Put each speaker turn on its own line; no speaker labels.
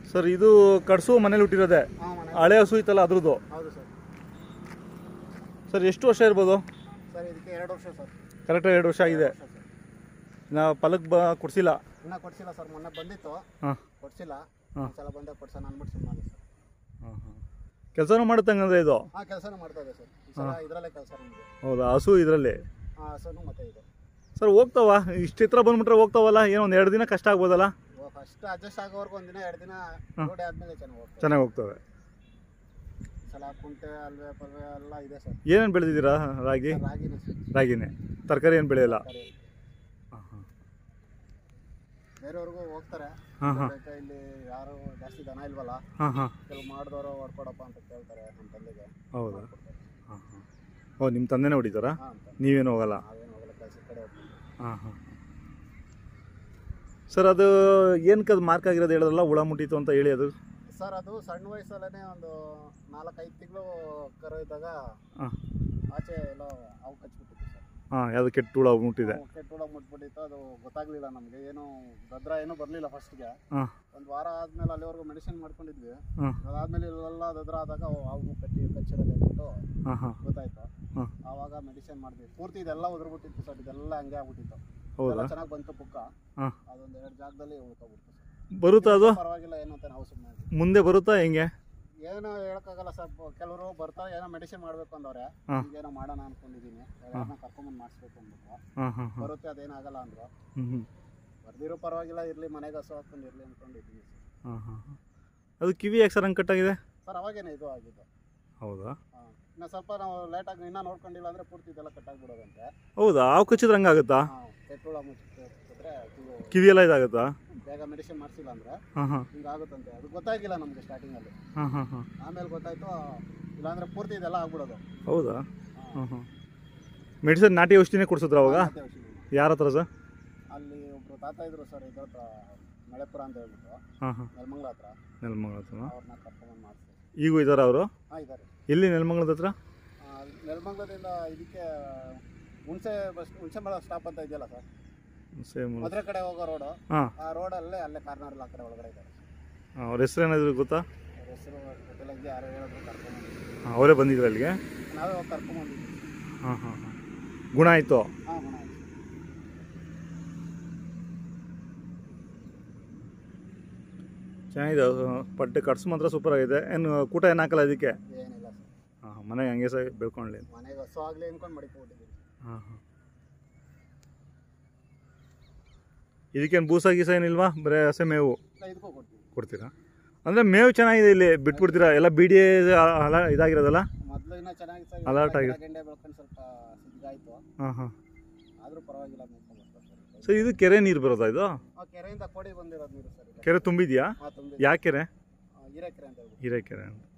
Sir ಇದು ಕಡ್ಸು ಮನೇಲಿ ಹುಟ್ಟಿರೋದೆ
ಹಾಂ ಮನೆ
ಹಳೆ ಹಸು ಇತ್ತಲ್ಲ ಅದ್ರದ್ದು
ಹೌದು ಸರ್
ಸರ್ ಎಷ್ಟು ವರ್ಷ ಇರ್ಬೋದು
ಸರ್ ಇದಕ್ಕೆ ಎರಡು ವರ್ಷ ಸರ್
ಕರೆಕ್ಟಾಗಿ ಎರಡು ವರ್ಷ ಆಗಿದೆ
ವರ್ಷ ಸರ್
ನಾ ಫಲಕ್ಕೆ ಬ ಕೊಡ್ಸಿಲ್ಲ
ಇನ್ನೂ ಕೊಡ್ಸಿಲ್ಲ ಸರ್ ಮೊನ್ನೆ ಬಂದಿತ್ತು
ಹಾಂ
ಕೊಡ್ಸಿಲ್ಲ
ಹಾಂ.
ಒಂದ್ಸಲ ಬಂದಾಗ ಕೊಡ್ಸೋಣ ಅಂದ್ಬಿಟ್ಟು ಸುಮ್ಮನೆ ಸರ್
ಹಾಂ ಹಾಂ ಕೆಲಸನೂ ಮಾಡುತ್ತಂಗಂದ್ರೆ ಇದು
ಹಾಂ ಕೆಲಸನೂ ಮಾಡ್ತಾ ಇದೆ ಸರ್ ಈ ಸಲ ಇದರಲ್ಲೇ ಕೆಲಸ ನಮಗೆ
ಹೌದಾ ಹಸು ಇದರಲ್ಲಿ
ಹಾಂ ಹಸುನು ಮತ್ತೆ ಇದೆ
ಸರ್ ಹೋಗ್ತಾವ ಇಷ್ಟು ಹತ್ರ ಬಂದ್ಬಿಟ್ರೆ ಹೋಗ್ತಾವಲ್ಲ ಏನೋ ಒಂದು ಎರಡು ದಿನ ಕಷ್ಟ ಆಗ್ಬೋದಲ್ಲ
ಇವಾಗ ಫಸ್ಟ್ ಅಡ್ಜಸ್ಟ್ ಆಗೋವರೆಗೂ ಒಂದಿನ ಎರಡು ದಿನ
ಹಾಂ.
ರೋಡಿ ಆದ್ಮೇಲೆ ಚೆನ್ನಾಗಿ ಹೋಗ್ತದೆ
ಚೆನ್ನಾಗಿ ಹೋಗ್ತವೆ
ಈ ಸಲ ಕುಂಟೆ ಅಲ್ವೇ ಪಲ್ವೆ ಎಲ್ಲ ಇದೆ ಸರ್
ಏನೇನು ಬೆಳೆದಿದ್ದೀರಾ ರಾಗಿ
ರಾಗಿನೇ ಸರ್
ರಾಗಿನೇ ತರಕಾರಿ ಏನು ಬೆಳೆಯಲ್ಲ
ತರಕಾರಿ.
ಹಾಂ ಹಾಂ
ಬೇರೆಯವ್ರಿಗೂ ಹೋಗ್ತಾರೆ
ಹಾಂ ಹಾಂ
ಬೇಕಾ ಇಲ್ಲಿ ಯಾರು ಜಾಸ್ತಿ ದನ ಇಲ್ವಲ್ಲ
ಹಾಂ ಹಾಂ
ಕೆಲವು ಮಾಡಿದವರು ಹೊಡ್ಕೊಡಪ್ಪ ಅಂತ ಕೇಳ್ತಾರೆ ನಮ್ಮ ತಂದೆಗೆ
ಹೌದಾ
ಮಾಡ್ಕೊಡ್ತಾರೆ.
ಹಾಂ ಹಾಂ ಓ ನಿಮ್ಮ ತಂದೆನೇ ಹೊಡಿತಾರಾ
ಹಾಂ ಅಂತ
ನೀವೇನು ಹೋಗಲ್ಲ
ನಾವೇನು ಹೋಗಲ್ಲ ಕೆಲಸದ ಕಡೆ ಹೋಗ್ತೀವಿ
ಹಾಂ ಹಾಂ ಸರ್ ಅದು ಏನಕ್ಕೆ ಅದು ಮಾರ್ಕ್ ಆಗಿರೋದು ಹೇಳಿದ್ರಲ್ಲ ಹುಳ ಮುಟ್ಟಿತ್ತು ಅಂತ ಹೇಳಿ ಅದು
ಸರ್ ಅದು ಸಣ್ಣ ವಯಸ್ಸಲ್ಲೇ ಒಂದು ನಾಲ್ಕೈದು ತಿಂಗಳು ಕರು ಇದ್ದಾಗ
ಹಾಂ
ಆಚೆ ಎಲ್ಲೋ ಅವು ಕಚ್ಬಿಟ್ಟಿತ್ತು ಸರ್
ಹಾಂ ಯಾವುದು ಕೆಟ್ಟ ಹುಳ ಮುಟ್ಟಿದೆ
ಅವು ಕೆಟ್ಟ ಹುಳ ಮುಟ್ಬಿಟ್ಟಿತ್ತು ಅದು ಗೊತ್ತಾಗ್ಲಿಲ್ಲ ನಮಗೆ ಏನು ಗದ್ರ ಏನೂ ಬರಲಿಲ್ಲ ಫಸ್ಟ್ಗೆ
ಹಾಂ
ಒಂದು ವಾರ ಆದ್ಮೇಲೆ ಅಲ್ಲಿವರೆಗೂ ಮೆಡಿಸಿನ್ ಮಾಡ್ಕೊಂಡಿದ್ವಿ
ಹಾಂ
ಅದಾದ್ಮೇಲೆ ಇಲ್ಲೆಲ್ಲ ದದ್ರ ಆದಾಗ ಅವು ಹಾವು ಕಟ್ಟಿ ಕಚ್ಚಿರೋದು ಹೇಳ್ಬಿಟ್ಟು
ಹಾಂ ಹಾಂ
ಗೊತ್ತಾಯ್ತು
ಹಾಂ
ಆವಾಗ ಮೆಡಿಸಿನ್ ಮಾಡಿದ್ವಿ ಪೂರ್ತಿ ಇದೆಲ್ಲ ಉದುರ್ಬಿಟ್ಟಿತ್ತು ಸರ್ ಇದೆಲ್ಲ ಹಂಗೆ ಆಗ್ಬಿಟ್ಟಿತ್ತು
ಹೌದಾ
ಚೆನ್ನಾಗಿ ಬಂತು ಪುಕ್ಕ
ಹಾಂ
ಅದೊಂದು ಎರಡು ಜಾಗದಲ್ಲಿ ಉಳ್ಕೊಬಿಡ್ತು ಸರ್
ಬರುತ್ತಾ ಅದು
ಪರವಾಗಿಲ್ಲ ಏನು ಅಂತ ನಾವು ಸುಮ್ಮನೆ
ಮುಂದೆ ಬರುತ್ತಾ ಹೆಂಗೆ
ಏನು ಹೇಳಕ್ಕಾಗಲ್ಲ ಸರ್ ಕೆಲವರು ಬರ್ತಾರೆ ಏನೋ ಮೆಡಿಸಿನ್ ಮಾಡ್ಬೇಕು ಅಂದವ್ರೆ
ಹಾ.
ಈಗೇನೋ ಮಾಡೋಣ ಅನ್ಕೊಂಡಿದೀನಿ ಯಾರನ್ನ ಕರ್ಕೊಂಬಂದು ಮಾಡಿಸ್ಬೇಕು ಅಂದ್ಬಿಟ್ಟು
ಹಾಂ ಹಾಂ ಹಾಂ
ಬರುತ್ತೆ ಅದೇನಾಗಲ್ಲ ಅಂದ್ರು
ಹ್ಞೂ ಹ್ಞೂ
ಬರ್ದಿರೋ ಪರವಾಗಿಲ್ಲ ಇರ್ಲಿ ಮನೆಗೆ ಹಸು ಹಾಕೊಂಡು ಇರ್ಲಿ ಅನ್ಕೊಂಡಿದ್ದೀನಿ ಸರ್
ಹಾಂ ಹಾಂ ಹಾಂ ಅದು ಕಿವಿ ಯಾಕೆ ಸರ್ ಹಂಗೆ ಕಟ್ಟಾಗಿದೆ
ಸರ್ ಅವಾಗೇನೆ ಇದು ಆಗಿದ್ದು
ಹೌದಾ
ಹಾಂ ಇನ್ನು ಸ್ವಲ್ಪ ನಾವು ಲೇಟಾಗಿ ಇನ್ನೂ ನೋಡ್ಕೊಂಡಿಲ್ಲ ಅಂದ್ರೆ ಪೂರ್ತಿ ಇದೆಲ್ಲ ಕಟ್ಟಾಗ್ಬಿಡೋದಂತೆ
ಹೌದಾ ಹಾವು ಕಚ್ಚಿದ್ರೆ ಹಂಗಾಗುತ್ತಾ
ಹಾಂ ಕೆಟ್ಟುಳ ಮುಚ್ಚಿದ್ರೆ ಕಿವು
ಕಿವಿ ಎಲ್ಲ ಇದಾಗುತ್ತಾ
ಬೇಗ ಮೆಡಿಸಿನ್ ಮಾಡಿಸಿಲ್ಲ ಅಂದ್ರೆ
ಹಾಂ ಹಾಂ
ಹಿಂಗಾಗುತ್ತಂತೆ ಅದು ಗೊತ್ತಾಗಿಲ್ಲ ನಮಗೆ ಸ್ಟಾರ್ಟಿಂಗಲ್ಲಿ
ಹಾಂ ಹಾಂ ಹಾಂ
ಆಮೇಲೆ ಗೊತ್ತಾಯ್ತು ಇಲ್ಲಾಂದ್ರೆ ಪೂರ್ತಿ ಇದೆಲ್ಲ ಆಗ್ಬಿಡೋದು
ಹೌದಾ
ಹಾಂ.
ಹಾಂ ಹಾಂ ಮೆಡಿಸಿನ್ ನಾಟಿ ಔಷಧಿನೇ ಕೊಡ್ಸಿದ್ರ ಅವಾಗ
ಮತ್ತೆ ಔಷಧಿ.
ಯಾರ ಹತ್ರ ಸರ್
ಅಲ್ಲಿ ಒಬ್ರು ತಾತ ಇದ್ರು ಸರ್ ಇದ್ರ ಹತ್ರ ಮಳೆಪುರ ಅಂತ ಹೇಳ್ಬಿಟ್ಟು
ಹಾಂ ಹಾಂ
ನೆಲಮಂಗ್ಲ ಹತ್ರ
ನೆಲಮಂಗಲ ಹತ್ರನಾ
ಅವ್ರನ್ನ ಕರ್ಕೊಂಡ್ಬಂದು ಮಾಡಿಸಿ
ಈಗೂ ಇದ್ದಾರಾ ಅವರು
ಹಾಂ ಇದ್ದಾರೆ
ಎಲ್ಲಿ ನೆಲಮಂಗಲದ ಹತ್ರ
ನೆಲಮಂಗ್ಲದಿಂದ ಇದಕ್ಕೆ ಹುಣಸೆ ಬಸ್ ಹುಣಸೆ ಮಳ ಸ್ಟಾಪ್ ಅಂತ ಇದೆಯಲ್ಲ ಸರ್
ಸೇಮ್
ಮದುವೆ ಕಡೆ ಹೋಗೋ ರೋಡು
ಹಾಂ
ಆ ರೋಡಲ್ಲೇ ಅಲ್ಲೇ ಕಾರ್ನರ್ ಆ ಕಡೆ ಒಳಗಡೆ ಇದ್ದಾರೆ
ಅವ್ರ ಹೆಸರು ಏನಾದ್ರು ಗೊತ್ತಾ
ಅವ್ರ ಹೆಸರು ಗೊತ್ತಿಲ್ಲ ಇದೆ ಯಾರೋ ಹೇಳಿದ್ರು ಕರ್ಕೊಂಡ್ಬಂದಿದ್ವಿ
ಹಾಂ ಅವರೇ ಬಂದಿದ್ರು ಅಲ್ಲಿಗೆ
ನಾವೇ ಹೋಗಿ ಕರ್ಕೊಂಡ್ಬಂದಿದ್ವಿ
ಹಾಂ ಹಾಂ ಹಾಂ ಗುಣ ಆಯಿತು
ಹಾಂ ಗುಣ ಆಯ್ತು
ಚೆನ್ನಾಗಿದೆ ಅದು ಪಟ್ಟೆ ಕಟ್ಸು ಮಾತ್ರ ಸೂಪರ್ ಆಗಿದೆ ಏನು ಕೂಟ ಏನು ಹಾಕಲ್ಲ ಅದಕ್ಕೆ
ಏನಿಲ್ಲ ಸರ್
ಹಾಂ ಮನೆಗೆ ಹಂಗೆ ಸಹ ಬೆಳ್ಕೊಳ್ಳಿ
ಮನೆಗೆ ಹಸು ಆಗಲಿ ಅನ್ಕೊಂಡು ಮಡಿಕೊಬಿಟ್ಟಿದ್ದೀವಿ
ಹಾಂ ಹಾಂ ಇದಕ್ಕೇನು ಬೂಸ ಗೀಸ ಏನಿಲ್ವಾ ಬರೀ ಹಸೆ ಮೇವು
ಇಲ್ಲ ಇದಕ್ಕೂ ಕೊಡ್ತೀವಿ
ಕೊಡ್ತೀರಾ ಅಂದರೆ ಮೇವು ಚೆನ್ನಾಗಿದೆ ಇಲ್ಲಿ ಬಿಟ್ಬಿಡ್ತೀರಾ ಎಲ್ಲ ಬಿಡಿ ಅಲ ಇದಾಗಿರೋದಲ್ಲ
ಮೊದಲು ಇನ್ನೂ ಚೆನ್ನಾಗಿತ್ತು ಸರ್
Alert
ಇವಾಗ
ಆಗಿ-
ಗಿಡ ಗೆಂಡೆ ಬೆಳ್ಕೊಂಡು ಸ್ವಲ್ಪ ಸಿದ್ಗಾಯ್ತು
ಹಾಂ ಹಾಂ
ಆದರೂ ಪರವಾಗಿಲ್ಲ ಮೇಡ್ಕೊಂಡು ಸರ್
ಸೊ ಇದು ಕೆರೆ ನೀರು ಬರೋದಾ ಇದು
ಆ ಕೆರೆಯಿಂದ ಕೋಡಿ ಬಂದಿರೋದು ನೀರು ಸರ್ ಇದು
ಕೆರೆ ತುಂಬಿದ್ಯಾ
ಹಾಂ ತುಂಬಿ
ಯಾವ ಕೆರೆ
ಹೀರೆಕೆರೆ ಅಂತ ಹೇಳ್ಬಿಟ್ಟು
ಹಿರೇಕೆರೆ ಅಂತ